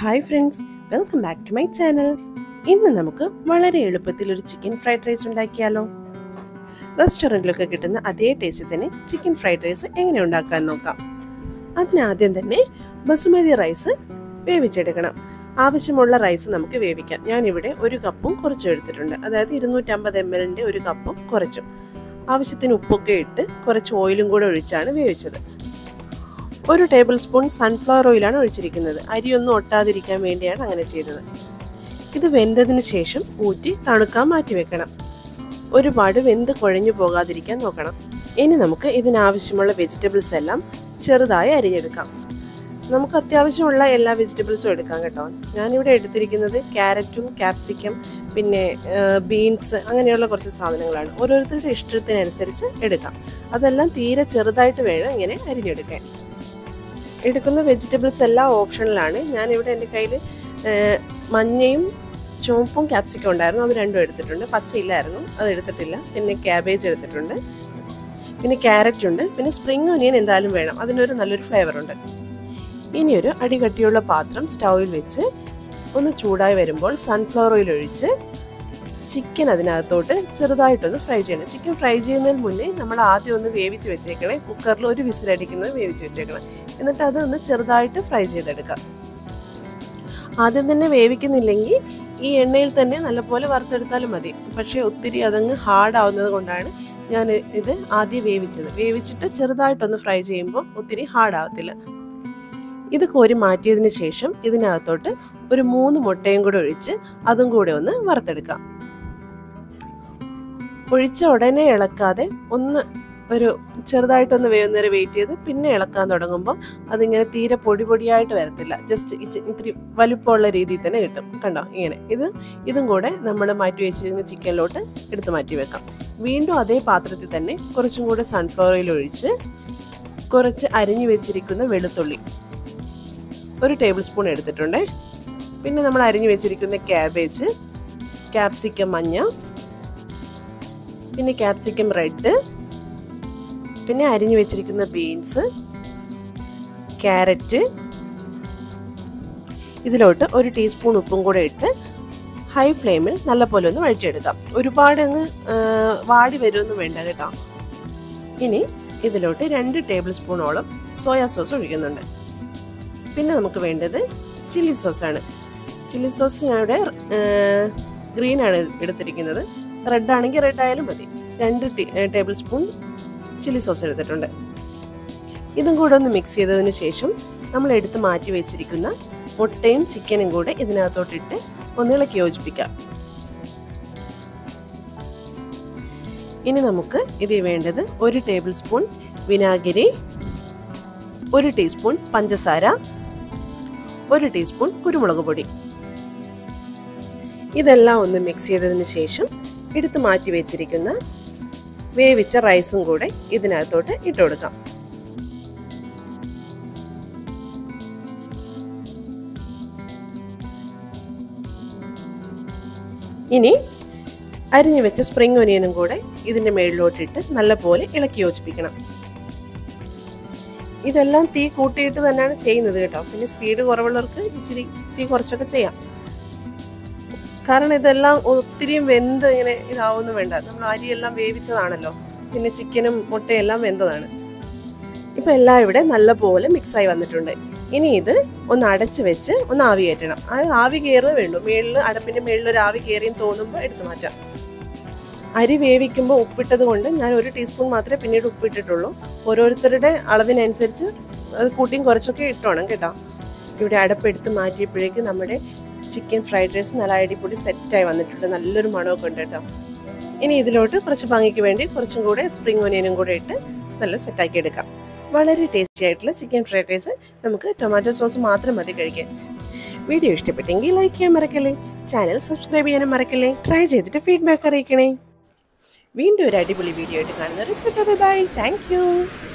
hi friends welcome back to my channel ഇന്ന് നമുക്ക് വളരെ എളുപ്പത്തിൽ ഒരു ചിക്കൻ ഫ്രൈഡ് റൈസ് ഉണ്ടാക്കിയാലോ റെസ്റ്റോറൻറ്റിലൊക്കെ കിട്ടുന്ന അതേ ടേസ്റ്റിൽ തന്നെ ചിക്കൻ ഫ്രൈഡ് റൈസ് എങ്ങനെ ഉണ്ടാക്കാൻ നോക്കാം അതിനാദ്യം തന്നെ ബസുമതി റൈസ് വേവിച്ചെടുക്കണം ആവശ്യമുള്ള റൈസ് നമുക്ക് വേവിക്കാം ഞാനിവിടെ ഒരു കപ്പും കുറച്ചും എടുത്തിട്ടുണ്ട് അതായത് ഇരുന്നൂറ്റമ്പത് എം എല്ലിൻ്റെ ഒരു കപ്പും കുറച്ചും ആവശ്യത്തിന് ഉപ്പൊക്കെ ഇട്ട് കുറച്ച് ഓയിലും കൂടെ ഒഴിച്ചാണ് വേവിച്ചത് ഒരു ടേബിൾ സ്പൂൺ സൺഫ്ലവർ ഓയിലാണ് ഒഴിച്ചിരിക്കുന്നത് അരിയൊന്നും ഒട്ടാതിരിക്കാൻ വേണ്ടിയാണ് അങ്ങനെ ചെയ്തത് ഇത് വെന്തതിന് ശേഷം ഊറ്റി തണുക്കാൻ മാറ്റി വെക്കണം ഒരുപാട് വെന്ത് കുഴഞ്ഞു പോകാതിരിക്കാൻ നോക്കണം ഇനി നമുക്ക് ഇതിനാവശ്യമുള്ള വെജിറ്റബിൾസ് എല്ലാം ചെറുതായി അരിഞ്ഞെടുക്കാം നമുക്ക് അത്യാവശ്യമുള്ള എല്ലാ വെജിറ്റബിൾസും എടുക്കാം കേട്ടോ ഞാനിവിടെ എടുത്തിരിക്കുന്നത് ക്യാരറ്റും ക്യാപ്സിക്കം പിന്നെ ബീൻസ് അങ്ങനെയുള്ള കുറച്ച് സാധനങ്ങളാണ് ഓരോരുത്തരുടെ ഇഷ്ടത്തിനനുസരിച്ച് എടുക്കാം അതെല്ലാം തീരെ ചെറുതായിട്ട് വേണം ഇങ്ങനെ അരിഞ്ഞെടുക്കാൻ എടുക്കുന്ന വെജിറ്റബിൾസ് എല്ലാം ഓപ്ഷണലാണ് ഞാനിവിടെ എൻ്റെ കയ്യിൽ മഞ്ഞയും ചുവപ്പും ക്യാപ്സിക്കം ഉണ്ടായിരുന്നു അത് രണ്ടും എടുത്തിട്ടുണ്ട് പച്ചയില്ലായിരുന്നു അത് എടുത്തിട്ടില്ല പിന്നെ ക്യാബേജ് എടുത്തിട്ടുണ്ട് പിന്നെ ക്യാരറ്റ് ഉണ്ട് പിന്നെ സ്പ്രിംഗ് ഒനിയൻ എന്തായാലും വേണം അതിനൊരു നല്ലൊരു ഫ്ലേവർ ഉണ്ട് ഇനിയൊരു അടികട്ടിയുള്ള പാത്രം സ്റ്റൗവിൽ വെച്ച് ഒന്ന് ചൂടായി വരുമ്പോൾ സൺഫ്ലവർ ഓയിൽ ഒഴിച്ച് ചിക്കൻ അതിനകത്തോട്ട് ചെറുതായിട്ടൊന്ന് ഫ്രൈ ചെയ്യണം ചിക്കൻ ഫ്രൈ ചെയ്യുന്നതിന് മുന്നേ നമ്മൾ ആദ്യം ഒന്ന് വേവിച്ച് വെച്ചേക്കണേ കുക്കറിൽ ഒരു വിസിലടിക്കുന്നത് വേവിച്ച് വെച്ചേക്കണം എന്നിട്ട് അതൊന്ന് ചെറുതായിട്ട് ഫ്രൈ ചെയ്തെടുക്കാം ആദ്യം തന്നെ വേവിക്കുന്നില്ലെങ്കിൽ ഈ എണ്ണയിൽ തന്നെ നല്ലപോലെ വറുത്തെടുത്താലും മതി പക്ഷേ ഒത്തിരി അതങ്ങ് ഹാർഡ് ആവുന്നത് കൊണ്ടാണ് ഞാൻ ഇത് ആദ്യം വേവിച്ചത് വേവിച്ചിട്ട് ചെറുതായിട്ടൊന്ന് ഫ്രൈ ചെയ്യുമ്പോൾ ഒത്തിരി ഹാർഡ് ആവത്തില്ല ഇത് കോരി മാറ്റിയതിന് ശേഷം ഇതിനകത്തോട്ട് ഒരു മൂന്ന് മുട്ടയും കൂടെ ഒഴിച്ച് അതും കൂടെ ഒന്ന് വറുത്തെടുക്കാം ഒഴിച്ച ഉടനെ ഇളക്കാതെ ഒന്ന് ഒരു ചെറുതായിട്ടൊന്ന് വേവുന്നേരെ വെയിറ്റ് ചെയ്ത് പിന്നെ ഇളക്കാൻ തുടങ്ങുമ്പോൾ അതിങ്ങനെ തീരെ പൊടി പൊടിയായിട്ട് വരത്തില്ല ജസ്റ്റ് ഇത്തിരി വലുപ്പമുള്ള രീതിയിൽ തന്നെ കിട്ടും കണ്ടോ ഇങ്ങനെ ഇത് ഇതും കൂടെ നമ്മൾ മാറ്റി വെച്ചിരുന്ന ചിക്കനിലോട്ട് എടുത്ത് മാറ്റി വെക്കാം വീണ്ടും അതേ പാത്രത്തിൽ തന്നെ കുറച്ചും കൂടെ സൺഫ്ലവർ ഓയിൽ ഒഴിച്ച് കുറച്ച് അരിഞ്ഞു വെച്ചിരിക്കുന്ന വെളുത്തുള്ളി ഒരു ടേബിൾ സ്പൂൺ എടുത്തിട്ടുണ്ട് പിന്നെ നമ്മൾ അരിഞ്ഞു വെച്ചിരിക്കുന്ന ക്യാബേജ് ക്യാപ്സിക്കം മഞ്ഞ പിന്നെ ക്യാപ്സിക്കം റെഡ് പിന്നെ അരിഞ്ഞു വെച്ചിരിക്കുന്ന ബീൻസ് ക്യാരറ്റ് ഇതിലോട്ട് ഒരു ടീസ്പൂൺ ഉപ്പും കൂടെ ഇട്ട് ഹൈ ഫ്ലെയിമിൽ നല്ലപോലെ ഒന്ന് വഴിച്ചെടുക്കാം ഒരുപാട് അങ്ങ് വാടി വരുമൊന്നും വേണ്ട കേട്ടോ ഇനി ഇതിലോട്ട് രണ്ട് ടേബിൾ സ്പൂണോളം സോയാ സോസ് ഒഴിക്കുന്നുണ്ട് പിന്നെ നമുക്ക് വേണ്ടത് ചില്ലി സോസാണ് ചില്ലി സോസ് ഞാനിവിടെ ഗ്രീൻ ആണ് എടുത്തിരിക്കുന്നത് റെഡ് ആണെങ്കിൽ റെഡ് ആയാലും മതി രണ്ട് ടേബിൾ സ്പൂൺ ചില്ലി സോസ് എടുത്തിട്ടുണ്ട് ഇതും കൂടെ ഒന്ന് മിക്സ് ചെയ്തതിന് ശേഷം നമ്മൾ എടുത്ത് മാറ്റി വെച്ചിരിക്കുന്ന മുട്ടയും ചിക്കനും കൂടെ ഇതിനകത്തോട്ടിട്ട് ഒന്ന് ഇളക്കി യോജിപ്പിക്കാം ഇനി നമുക്ക് ഇതിൽ വേണ്ടത് ഒരു ടേബിൾ സ്പൂൺ വിനാഗിരി ഒരു ടീസ്പൂൺ പഞ്ചസാര ഒരു ടീസ്പൂൺ കുരുമുളക് പൊടി ഇതെല്ലാം ഒന്ന് മിക്സ് ചെയ്തതിന് ശേഷം എടുത്ത് മാറ്റി വെച്ചിരിക്കുന്ന വേവിച്ച റൈസും കൂടെ ഇതിനകത്തോട്ട് ഇട്ട് കൊടുക്കാം ഇനി അരിഞ്ഞു വെച്ച സ്പ്രിംഗ് ഒനിയനും കൂടെ ഇതിൻ്റെ മേളിലോട്ടിട്ട് നല്ലപോലെ ഇളക്കി യോജിപ്പിക്കണം ഇതെല്ലാം തീ കൂട്ടിയിട്ട് തന്നെയാണ് ചെയ്യുന്നത് കേട്ടോ പിന്നെ സ്പീഡ് കുറവുള്ളവർക്ക് ഇച്ചിരി തീ കുറച്ചൊക്കെ ചെയ്യാം കാരണം ഇതെല്ലാം ഒത്തിരിയും വെന്ത് ഇങ്ങനെ ഇതാവുന്നു വേണ്ട നമ്മൾ അരിയെല്ലാം വേവിച്ചതാണല്ലോ പിന്നെ ചിക്കനും മുട്ടയെല്ലാം വെന്തതാണ് ഇപ്പം എല്ലാം ഇവിടെ നല്ലപോലെ മിക്സായി വന്നിട്ടുണ്ട് ഇനി ഇത് ഒന്ന് അടച്ച് വെച്ച് ഒന്ന് ആവി കയറ്റണം അത് ആവി കയറുക വേണ്ടു മേളിൽ അടപ്പിൻ്റെ മേളിൽ ഒരു ആവി കയറിയും തോന്നുമ്പോൾ എടുത്തു മാറ്റാം അരി വേവിക്കുമ്പോൾ ഉപ്പിട്ടത് കൊണ്ട് ഞാൻ ഒരു ടീസ്പൂൺ മാത്രമേ പിന്നീട് ഉപ്പിട്ടിട്ടുള്ളൂ ഓരോരുത്തരുടെ അളവിനനുസരിച്ച് അത് കൂട്ടിയും കുറച്ചൊക്കെ ഇട്ടോണം കേട്ടോ ഇവിടെ അടപ്പെടുത്ത് മാറ്റിയപ്പോഴേക്ക് നമ്മുടെ ചിക്കൻ ഫ്രൈഡ് റൈസ് നല്ല അടിപൊളി സെറ്റായി വന്നിട്ടുണ്ട് നല്ലൊരു മണമൊക്കെ ഉണ്ട് കേട്ടോ ഇനി ഇതിലോട്ട് കുറച്ച് ഭംഗിക്ക് വേണ്ടി കുറച്ചും കൂടെ സ്പ്രിംഗ് ഒനിയനും കൂടെ ഇട്ട് നല്ല സെറ്റാക്കി എടുക്കാം വളരെ ടേസ്റ്റി ആയിട്ടുള്ള ചിക്കൻ ഫ്രൈഡ് റൈസ് നമുക്ക് ടൊമാറ്റോ സോസ് മാത്രം മതി കഴിക്കാൻ വീഡിയോ ഇഷ്ടപ്പെട്ടെങ്കിൽ ലൈക്ക് ചെയ്യാൻ മറക്കല്ലേ ചാനൽ സബ്സ്ക്രൈബ് ചെയ്യാനും മറക്കല്ലേ ട്രൈ ചെയ്തിട്ട് ഫീഡ്ബാക്ക് അറിയിക്കണേ വീണ്ടും ഒരു അടിപൊളി വീഡിയോ ആയിട്ട് കാണുന്നത് ബൈ താങ്ക് യു